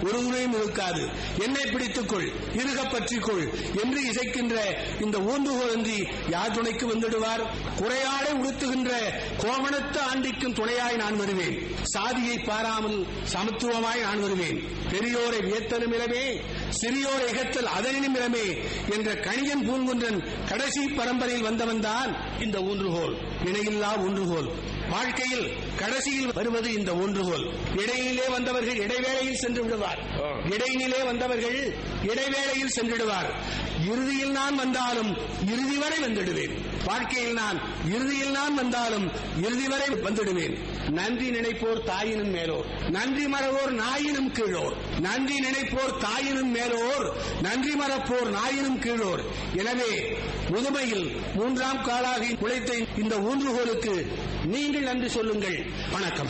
ஒரு துணையும் இருக்காது என்னை பிடித்துக்கொள் இருக பற்றிக்கொள் என்று இசைக்கின்ற இந்த ஊன்றுகோலன்றி யார் துணைக்கு வந்துடுவார் குறையாடை உடுத்துகின்ற கோவணத்து ஆண்டிக்கும் துணையாய் நான் வருவேன் சாதியை பாராமல் சமத்துவமாய் நான் வருவேன் பெரியோரை வியத்தலும் இளமே சிறியோரை இகத்தல் அதனினும் இளமே என்ற கணியன் பூங்குன்றன் கடைசி பரம்பரையில் வந்தவன் தான் இந்த ஊன்றுகோல் இணையில்லா ஊன்றுகோல் வாழ்க்கையில் கடைசியில் வருவது இந்த ஊன்றுகோல் இடையிலே வந்தவர்கள் இடைவேளையில் சென்று விடுவார் இடையிலே வந்தவர்கள் இடைவேளையில் சென்றுடுவார் இறுதியில் நான் வந்தாலும் இறுதி வரை வந்துடுவேன் வாழ்க்கையில் நான் இறுதியில் நான் வந்தாலும் இறுதி வரை வந்துடுவேன் நன்றி நினைப்போர் தாயினும் மேலோர் நன்றி மறவோர் நாயினும் கீழோர் நன்றி நினைப்போர் தாயினும் மேலோர் நன்றி மறப்போர் நாயினும் கீழோர் எனவே முதுமையில் மூன்றாம் காலாகி உழைத்த இந்த ஊன்றுகோலுக்கு நீங்கள் நன்றி சொல்லுங்கள் வணக்கம்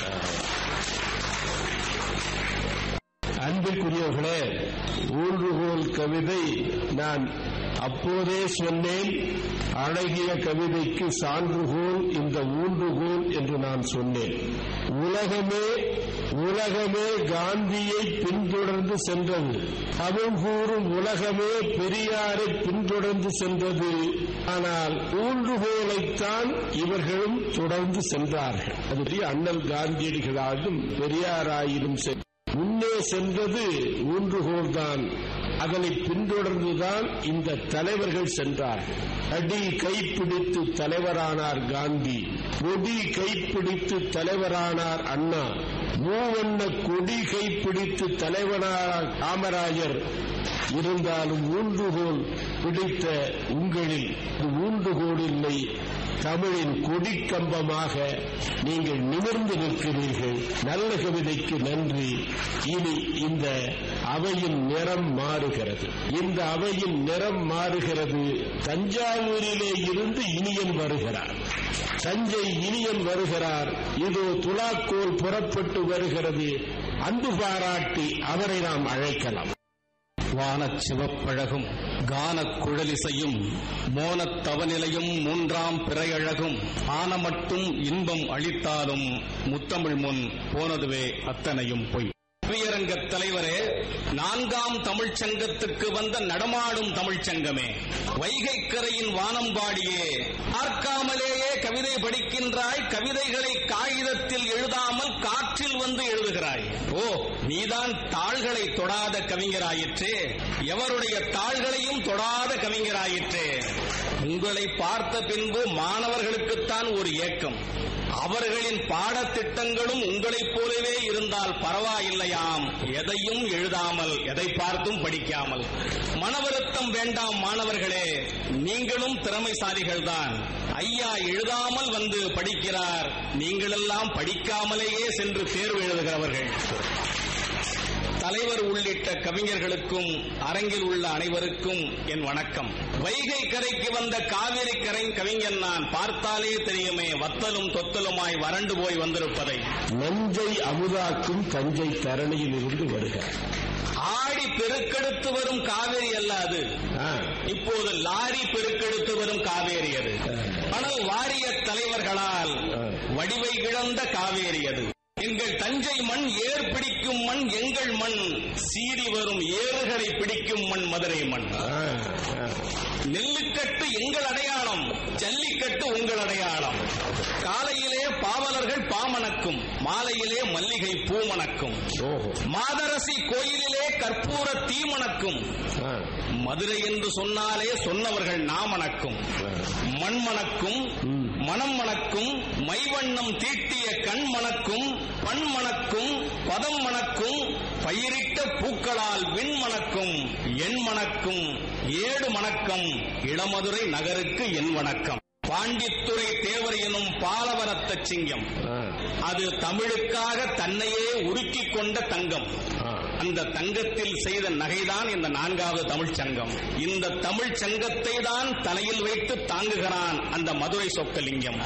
அன்பிற்குரியவர்களே ஊன்றுகோல் கவிதை நான் அப்போதே சொன்னேன் அழகிய கவிதைக்கு சான்றுகோல் இந்த ஊன்றுகோல் என்று நான் சொன்னேன் உலகமே உலகமே காந்தியை பின்தொடர்ந்து சென்றது தமிழ் கூறும் உலகமே பெரியாரை பின்தொடர்ந்து சென்றது ஆனால் ஊன்றுகோலைத்தான் இவர்களும் தொடர்ந்து சென்றார்கள் அது அண்ணல் காந்தியடிகளாலும் பெரியாராயினும் சரி முன்னே சென்றது ஊன்றுகோல் தான் அதனை பின்தொடர்ந்துதான் இந்த தலைவர்கள் சென்றார்கள் அடி கைப்பிடித்து தலைவரானார் காந்தி கொடி கைப்பிடித்து தலைவரானார் அண்ணா மூவண்ண கொடி கைப்பிடித்து தலைவரானார் காமராஜர் இருந்தாலும் ஊன்றுகோல் பிடித்த உங்களில் ஊன்றுகோல் இல்லை தமிழின் கொடிக்கம்பமாக நீங்கள் நிமிர்ந்து நிற்கிறீர்கள் நல்ல கவிதைக்கு நன்றி இனி இந்த அவையின் நிறம் மாறுகிறது இந்த அவையின் நிறம் மாறுகிறது தஞ்சாவூரிலே இருந்து இனியன் வருகிறார் தஞ்சை இனியன் வருகிறார் இதோ துலாக்கோல் புறப்பட்டு வருகிறது அன்பு பாராட்டி அவரை நாம் அழைக்கலாம் வானச் சிவப்பழகும் கானக் குழலிசையும் மோனத் தவநிலையும் மூன்றாம் பிறையழகும் ஆனமட்டும் இன்பம் அளித்தாலும் முத்தமிழ் முன் போனதுவே அத்தனையும் பொய் கவியரங்க தலைவரே நான்காம் தமிழ்ச் சங்கத்துக்கு வந்த நடமாடும் தமிழ்ச் சங்கமே வைகைக்கரையின் வானம்பாடியே பார்க்காமலேயே கவிதை படிக்கின்றாய் கவிதைகளை காகிதத்தில் எழுதாமல் காற்றில் வந்து எழுதுகிறாய் ஓ நீதான் தாள்களை தொடாத கவிஞராயிற்றே எவருடைய தாள்களையும் தொடாத கவிஞராயிற்றே உங்களை பார்த்த பின்பு மாணவர்களுக்குத்தான் ஒரு ஏக்கம் அவர்களின் பாடத்திட்டங்களும் உங்களைப் போலவே இருந்தால் பரவாயில்லையாம் எதையும் எழுதாமல் எதை பார்த்தும் படிக்காமல் மனவருத்தம் வேண்டாம் மாணவர்களே நீங்களும் திறமைசாலிகள்தான் ஐயா எழுதாமல் வந்து படிக்கிறார் நீங்களெல்லாம் படிக்காமலேயே சென்று தேர்வு எழுதுகிறவர்கள் தலைவர் உள்ளிட்ட கவிஞர்களுக்கும் அரங்கில் உள்ள அனைவருக்கும் என் வணக்கம் வைகை கரைக்கு வந்த காவிரி கரை கவிஞன் நான் பார்த்தாலே தெரியுமே வத்தலும் தொத்தலுமாய் வறண்டு போய் வந்திருப்பதை நஞ்சை அமுதாக்கும் தஞ்சை தரணியில் இருந்து வருகிறார் ஆடி பெருக்கெடுத்து வரும் காவேரி அல்ல அது ஆ, இப்போது லாரி பெருக்கெடுத்து வரும் காவேரி அது மணல் வாரிய தலைவர்களால் வடிவை இழந்த காவேரி அது எங்கள் தஞ்சை மண் ஏர் பிடிக்கும் மண் எங்கள் மண் சீறி வரும் ஏறுகளை பிடிக்கும் மண் மதுரை மண் ஆ, ஆ. நெல்லுக்கட்டு எங்கள் அடையாளம் ஜல்லிக்கட்டு உங்கள் அடையாளம் காலையிலே பாவலர்கள் பாமணக்கும் மாலையிலே மல்லிகை பூமணக்கும் ஓஹோ மாதரசி கோயிலிலே கற்பூர தீமணக்கும் ஆ, மதுரை என்று சொன்னாலே சொன்னவர்கள் நாமணக்கும் மண் மணக்கும் மனம் மணக்கும் மைவண்ணம் தீட்டிய கண் மணக்கும் பண் மணக்கும் பதம் மணக்கும் பயிரிட்ட பூக்களால் விண் மணக்கும் எண் மணக்கும் ஏடு மணக்கம் இளமதுரை நகருக்கு என் வணக்கம் பாண்டித்துறை தேவர் எனும் பாலவரத்த சிங்கம் ஆ, அது தமிழுக்காக தன்னையே உருக்கிக் கொண்ட தங்கம் ஆ. அந்த தங்கத்தில் செய்த நகைதான் இந்த நான்காவது தமிழ்ச் சங்கம் இந்த தமிழ்ச் சங்கத்தை தான் தலையில் வைத்து தாங்குகிறான் அந்த மதுரை சொக்கலிங்கம்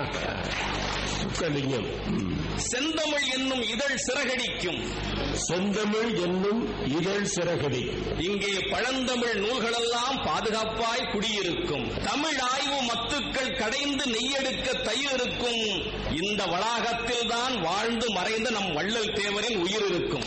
சுக்கலிங்கம் ம். செந்தமிழ் என்னும் இதழ் சிறகடிக்கும் செந்தமிழ் என்னும் இதழ் சிறகடி இங்கே பழந்தமிழ் நூல்களெல்லாம் பாதுகாப்பாய் குடியிருக்கும் தமிழ் ஆய்வு மத்துக்கள் கடைந்து நெய்யெடுக்க தயிர் இருக்கும் இந்த வளாகத்தில் தான் வாழ்ந்து மறைந்த நம் வள்ளல் தேவரின் உயிர் இருக்கும்